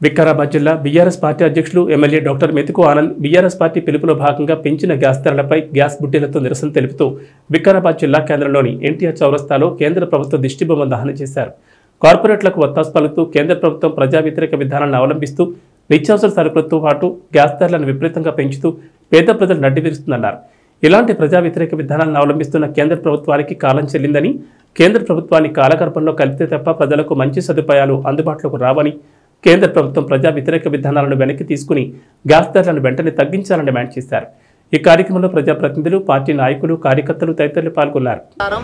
వికారాబాద్ జిల్లా BRS party అధ్యక్షులు MLA doctor Methuku Anand BRS party పిలుపులో భాగంగా పెంచిన గ్యాస్ ధరలపై గ్యాస్ బుడ్డీలతో నిరసన తెలుపుతూ వికారాబాద్ జిల్లా కేంద్రంలోని ఎన్టీఆర్ చౌరస్తాలో కేంద్ర ప్రభుత్వ దిష్టిబొమ్మ దహనం చేశారు కార్పొరేట్లకు ఒత్తాసు పలుకుతూ కేంద్ర ప్రభుత్వం ప్రజా వ్యతిరేక విధానాలను అవలంబిస్తూ నిత్యావసర సరుకులతో పాటు గ్యాస్ ధరలను విపరీతంగా పెంచుతూ పేద ప్రజలు నడ్డి విరుస్తుందన్నారు ఇలాంటి ప్రజా వ్యతిరేక విధానాలను అవలంబిస్తున్న కేంద్ర ప్రభుత్వానికి కాలం చెల్లిందని కేంద్ర ప్రభుత్వాన్ని కాలగర్భంలో కలిపితే తప్ప ప్రజలకు మంచి సదుపాయాలు అందుబాటులోకి రావని కేంద్ర ప్రభుత్వం ప్రజా వ్యతిరేక విధానాలను వెనక్కి తీసుకుని గ్యాస్ ధరలను వెంటనే తగ్గించాలని డిమాండ్ చేశారు ఈ కార్యక్రమంలో ప్రజాప్రతినిధులు పార్టీ నాయకులు కార్యకర్తలు తదితరులు పాల్గొన్నారు ప్రకారం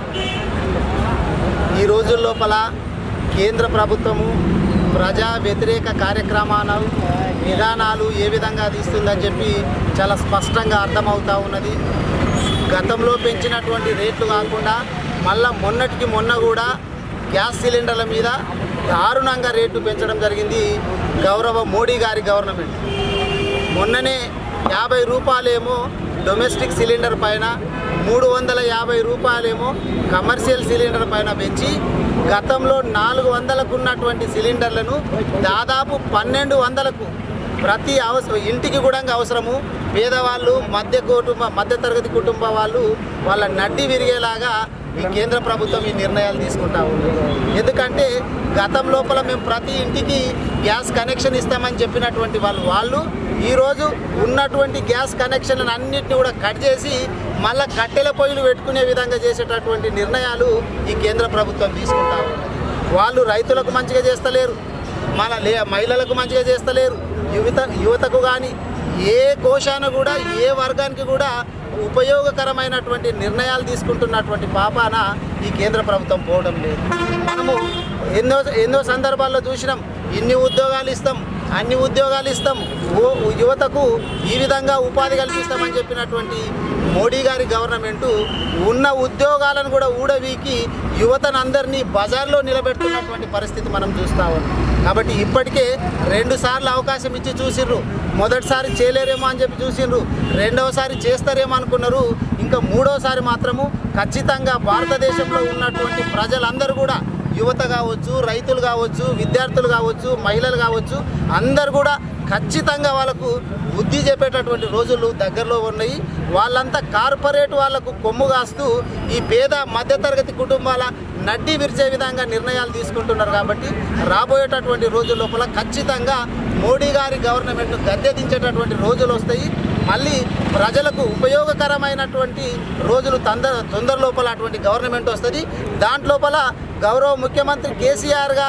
ఈ రోజుల లోపల కేంద్ర ప్రభుత్వము ప్రజా వ్యతిరేక కార్యక్రమాలు విధానాలు ఏ విధంగా తీస్తుందని చెప్పి చాలా స్పష్టంగా అర్థమవుతా ఉన్నది గతంలో పెంచినటువంటి రేట్లు కాకుండా మళ్ళా మొన్నటికి మొన్న కూడా గ్యాస్ సిలిండర్ల మీద దారుణంగా రేటు పెంచడం జరిగింది గౌరవ మోడీ గారి గవర్నమెంట్ మొన్ననే యాభై రూపాయలేమో డొమెస్టిక్ సిలిండర్ పైన మూడు వందల యాభై రూపాయలేమో కమర్షియల్ సిలిండర్ పైన పెంచి గతంలో నాలుగు వందలకు ఉన్నటువంటి సిలిండర్లను దాదాపు పన్నెండు వందలకు ప్రతి అవసరం ఇంటికి కూడా అవసరము పేదవాళ్ళు మధ్య కుటుంబ మధ్యతరగతి కుటుంబ వాళ్ళు వాళ్ళ నడ్డి విరిగేలాగా ఈ కేంద్ర ప్రభుత్వం ఈ నిర్ణయాలు తీసుకుంటా ఉంది ఎందుకంటే గతం లోపల మేము ప్రతి ఇంటికి గ్యాస్ కనెక్షన్ ఇస్తామని చెప్పినటువంటి వాళ్ళు వాళ్ళు ఈరోజు ఉన్నటువంటి గ్యాస్ కనెక్షన్లను అన్నింటినీ కూడా కట్ చేసి మళ్ళా కట్టెల పొయ్యిలు పెట్టుకునే విధంగా చేసేటటువంటి నిర్ణయాలు ఈ కేంద్ర ప్రభుత్వం తీసుకుంటా ఉన్నది వాళ్ళు రైతులకు మంచిగా చేస్తలేరు మన లే మహిళలకు మంచిగా చేస్తలేరు యువత యువతకు కానీ ఏ కోశాన కూడా ఏ వర్గానికి కూడా ఉపయోగకరమైనటువంటి నిర్ణయాలు తీసుకుంటున్నటువంటి పాపాన ఈ కేంద్ర ప్రభుత్వం పోవడం లేదు మనము ఎన్నో ఎన్నో సందర్భాల్లో చూసినాం ఇన్ని ఉద్యోగాలు ఇస్తాం అన్ని ఉద్యోగాలు ఇస్తాం ఓ యువతకు ఈ విధంగా ఉపాధి కల్పిస్తామని చెప్పినటువంటి మోడీ గారి గవర్నమెంటు ఉన్న ఉద్యోగాలను కూడా ఊడవీకి యువతనందరినీ బజార్లో నిలబెడుతున్నటువంటి పరిస్థితి మనం చూస్తా ఉన్నాం కాబట్టి ఇప్పటికే రెండు సార్లు అవకాశం ఇచ్చి చూసిర్రు మొదటిసారి చేయలేరేమో అని చెప్పి చూసిండ్రు రెండవసారి చేస్తారేమో అనుకున్నారు ఇంకా మూడోసారి మాత్రము ఖచ్చితంగా భారతదేశంలో ఉన్నటువంటి ప్రజలందరూ కూడా యువత కావచ్చు రైతులు కావచ్చు విద్యార్థులు కావచ్చు మహిళలు కావచ్చు అందరు కూడా ఖచ్చితంగా వాళ్ళకు బుద్ధి చెప్పేటటువంటి రోజులు దగ్గరలో ఉన్నాయి వాళ్ళంతా కార్పొరేట్ వాళ్లకు కొమ్ము కాస్తూ ఈ పేద మధ్యతరగతి కుటుంబాల నడ్డి విరిచే విధంగా నిర్ణయాలు తీసుకుంటున్నారు కాబట్టి రాబోయేటటువంటి రోజుల లోపల ఖచ్చితంగా మోడీ గారి గవర్నమెంట్ గద్దె దించేటటువంటి రోజులు వస్తాయి మళ్ళీ ప్రజలకు ఉపయోగకరమైనటువంటి రోజులు తొందర తొందర లోపల అటువంటి గవర్నమెంట్ వస్తుంది దాంట్లోపల గౌరవ ముఖ్యమంత్రి కేసీఆర్ గారు